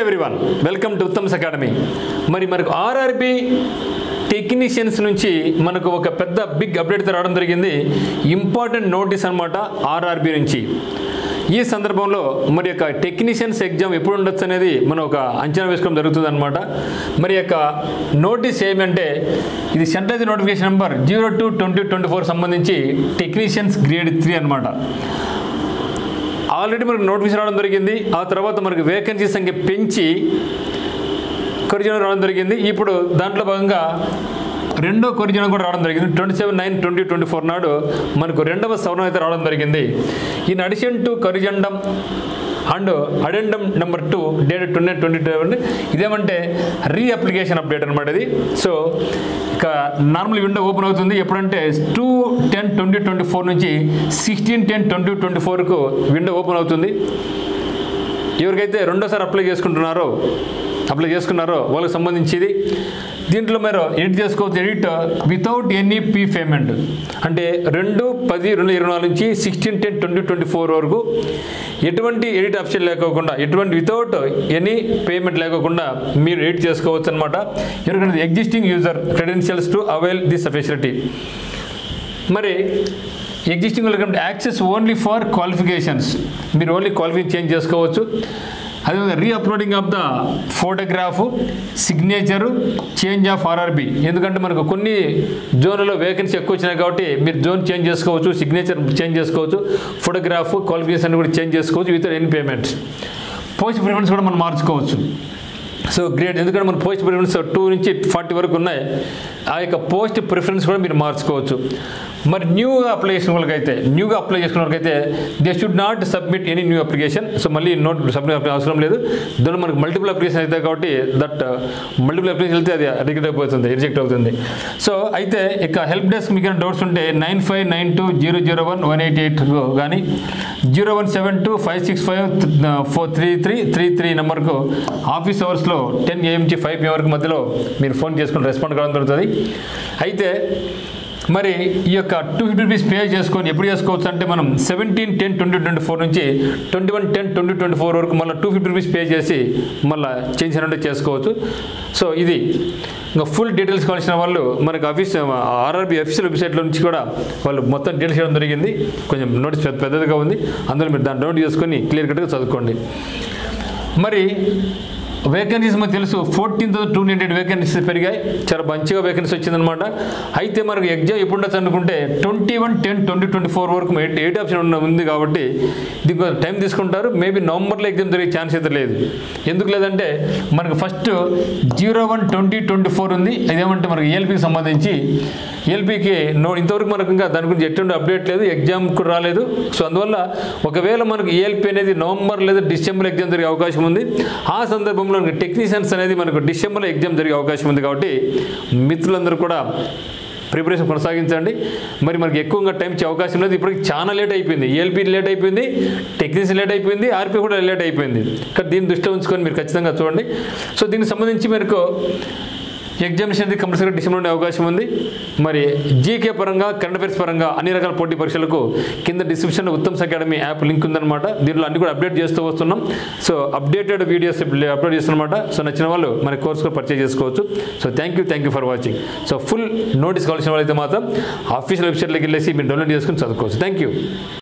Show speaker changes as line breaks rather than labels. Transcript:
everyone welcome to Uttam's academy మరి మనకు RRB technicians నుంచి మనకు ఒక పెద్ద బిగ్ అప్డేట్ రావడం జరిగింది ఇంపార్టెంట్ నోటీస్ అనమాట ఆర్ఆర్బి నుంచి ఈ సందర్భంలో మరి యొక్క టెక్నీషియన్స్ ఎగ్జామ్ ఎప్పుడు ఉండొచ్చు అనేది మనం ఒక అంచనా వేసుకోవడం జరుగుతుంది అనమాట మరి యొక్క నోటీస్ ఏమంటే ఇది central notification number zero two twenty twenty four సంబంధించి టెక్నీషియన్స్ గ్రేడ్ త్రీ అనమాట ఆల్రెడీ మనకు నోటిఫికేషన్ రావడం జరిగింది ఆ తర్వాత మనకు వేకెన్సీ సంఖ్య పెంచి కొరిజనం రావడం జరిగింది ఇప్పుడు దాంట్లో భాగంగా రెండో కొరిజనం కూడా రావడం జరిగింది twenty seven nine twenty twenty four నాడు మనకు రెండవ సవరణ అయితే రావడం జరిగింది in addition to corrigendum and addendum number two date twenty twenty two ఇదేమంటే రీ అప్లికేషన్ అప్డేట్ అనమాట ఇది సో ఇక నార్మల్ విండో ఓపెన్ అవుతుంది ఎప్పుడంటే two ten twenty twenty four నుంచి సిక్స్టీన్ టెన్ ట్వంటీ ట్వంటీ ఫోర్కు విండో ఓపెన్ అవుతుంది ఎవరికైతే రెండోసారి అప్లై చేసుకుంటున్నారో అప్లై చేసుకున్నారో వాళ్ళకి సంబంధించి ఇది దీంట్లో మీరు ఎడిట్ చేసుకోవచ్చు ఎడిట్ వితౌట్ ఎనీ పీ పేమెంట్ అంటే రెండు పది రెండు ఇరవై నాలుగు నుంచి sixteen ten twenty twenty four వరకు ఎటువంటి ఎడిట్ ఆప్షన్ లేకోకుండా ఎటువంటి వితౌట్ ఎనీ పేమెంట్ లేకోకుండా మీరు ఎడిట్ చేసుకోవచ్చు అనమాట ఎవరికైనా existing user credentials to avail this facility మరి ఎగ్జిస్టింగ్ వాళ్ళకి యాక్సెస్ ఓన్లీ ఫర్ క్వాలిఫికేషన్స్ మీరు ఓన్లీ క్వాలిఫికేషన్ చేంజ్ చేసుకోవచ్చు అదేవిధంగా re uploading of the photograph signature change of RRB ఎందుకంటే మనకు కొన్ని జోన్లలో వేకెన్సీ ఎక్కువ వచ్చినాయి కాబట్టి మీరు జోన్ చేంజ్ చేసుకోవచ్చు సిగ్నేచర్ చేంజ్ చేసుకోవచ్చు ఫోటోగ్రాఫ్ క్వాలిఫికేషన్ కూడా చేంజ్ చేసుకోవచ్చు with any payments post preference కూడా మనం మార్చుకోవచ్చు సో గ్రేట్ ఎందుకంటే మన పోస్ట్ ప్రిఫరెన్స్ టూ నుంచి ఫార్టీ వరకు ఉన్నాయి ఆ యొక్క పోస్ట్ ప్రిఫరెన్స్ కూడా మీరు మార్చుకోవచ్చు మరి న్యూగా అప్లై చేసిన వాళ్ళకైతే న్యూగా అప్లై చేసుకున్న వాళ్ళకైతే they should not submit any new application so మళ్ళీ నోట్ సబ్మిట్ అవసరం లేదు దానిలో మనకు మల్టిపుల్ అప్లికేషన్ అవుతాయి కాబట్టి దట్ మల్టిపుల్ అప్లికేషన్ వెళ్తే అది రిజెక్ట్ అయిపోతుంది రిజెక్ట్ అవుతుంది సో అయితే ఇక హెల్ప్ డెస్క్ మీకు డౌట్స్ ఉంటే nine five nine two zero zero one one eight eight కానీ zero one seven two five six five four three three three three నెంబర్కు ఆఫీస్ అవర్స్లో టెన్ ఏఎం నుంచి ఫైవ్ పిఎం వరకు మధ్యలో మీరు ఫోన్ చేసుకుని రెస్పాండ్ కావడం జరుగుతుంది అయితే మరి ఈ యొక్క టూ ఫిఫ్టీ రూపీస్ పే చేసుకొని ఎప్పుడు చేసుకోవచ్చు అంటే మనం seventeen ten twenty twenty four నుంచి twenty one ten twenty twenty four వరకు మళ్ళీ టూ ఫిఫ్టీ రూపీస్ పే చేసి మళ్ళీ చేంజ్ అంటే చేసుకోవచ్చు సో ఇది ఇంకా ఫుల్ డీటెయిల్స్ కావాల్సిన వాళ్ళు మనకి ఆఫీస్ ఆర్ఆర్బి అఫీషియల్ వెబ్సైట్లో నుంచి కూడా వాళ్ళు మొత్తం డీటెయిల్స్ ఇవ్వడం జరిగింది కొంచెం నోటీస్ పెద్ద పెద్దదిగా ఉంది అందులో మీరు దాన్ని డౌన్లోడ్ చేసుకొని క్లియర్ కట్గా చదువుకోండి మరి వేకెన్సీస్ మనకు తెలుసు fourteen thousand two hundred vacancies పెరిగాయి చాలా మంచిగా వేకెన్సీ వచ్చిందనమాట అయితే మనకు ఎగ్జామ్ ఎప్పుడు ఉండొచ్చు అనుకుంటే twenty one ten twenty twenty four వరకు ఎయిట్ ఎయిట్ ఆప్షన్ ఉన్న ఉంది కాబట్టి దీనికి కొంచెం టైం తీసుకుంటారు మేబీ నవంబర్లో ఎగ్జామ్ జరిగే ఛాన్స్ అయితే లేదు ఎందుకు లేదంటే మనకు first zero one twenty twenty four ఉంది అదేమంటే మనకి ఏఎల్పికి సంబంధించి ఏఎల్పికి నో ఇంతవరకు మనకు ఇంకా దాని గురించి ఎటువంటి అప్డేట్ లేదు ఎగ్జామ్ కూడా రాలేదు సో అందువల్ల ఒకవేళ మనకు ఏఎల్పి అనేది నవంబర్ లేదా డిసెంబర్ ఎగ్జామ్ జరిగే అవకాశం ఉంది ఆ సందర్భంలో మనకు టెక్నీషియన్స్ అనేది మనకు డిసెంబర్లో ఎగ్జామ్ జరిగే అవకాశం ఉంది కాబట్టి మిత్రులందరూ కూడా ప్రిపరేషన్ కొనసాగించండి మరి మనకి ఎక్కువగా టైం ఇచ్చే అవకాశం లేదు ఇప్పటికి చాలా లేట్ అయిపోయింది ఏఎల్పి లేట్ అయిపోయింది టెక్నీషియన్ లేట్ అయిపోయింది ఆర్పీ కూడా లేట్ అయిపోయింది కానీ దీన్ని దృష్టిలో ఉంచుకొని మీరు ఖచ్చితంగా చూడండి సో దీనికి సంబంధించి మీకు ఎగ్జామినేషన్ అనేది కంపల్సరీ డిసెంబర్ ఉండే అవకాశం ఉంది మరి జీకే పరంగా కరెంట్ అఫైర్స్ పరంగా అన్ని రకాల పోటీ పరీక్షలకు కింద డిస్క్రిప్షన్లో ఉత్తమ్స్ అకాడమీ యాప్ లింక్ ఉందన్నమాట దీంట్లో అన్ని కూడా అప్డేట్ చేస్తూ వస్తున్నాం సో అప్డేటెడ్ వీడియోస్ అప్లోడ్ చేస్తున్నమాట సో నచ్చిన వాళ్ళు మన కోర్స్ కూడా పర్చేజ్ చేసుకోవచ్చు so thank you thank you for watching so full notice కావాల్సిన వాళ్ళైతే మాత్రం ఆఫీషియల్ వెబ్సైట్లోకి వెళ్ళేసి మీరు డౌన్లోడ్ చేసుకుని చదువుకోవచ్చు థ్యాంక్ యూ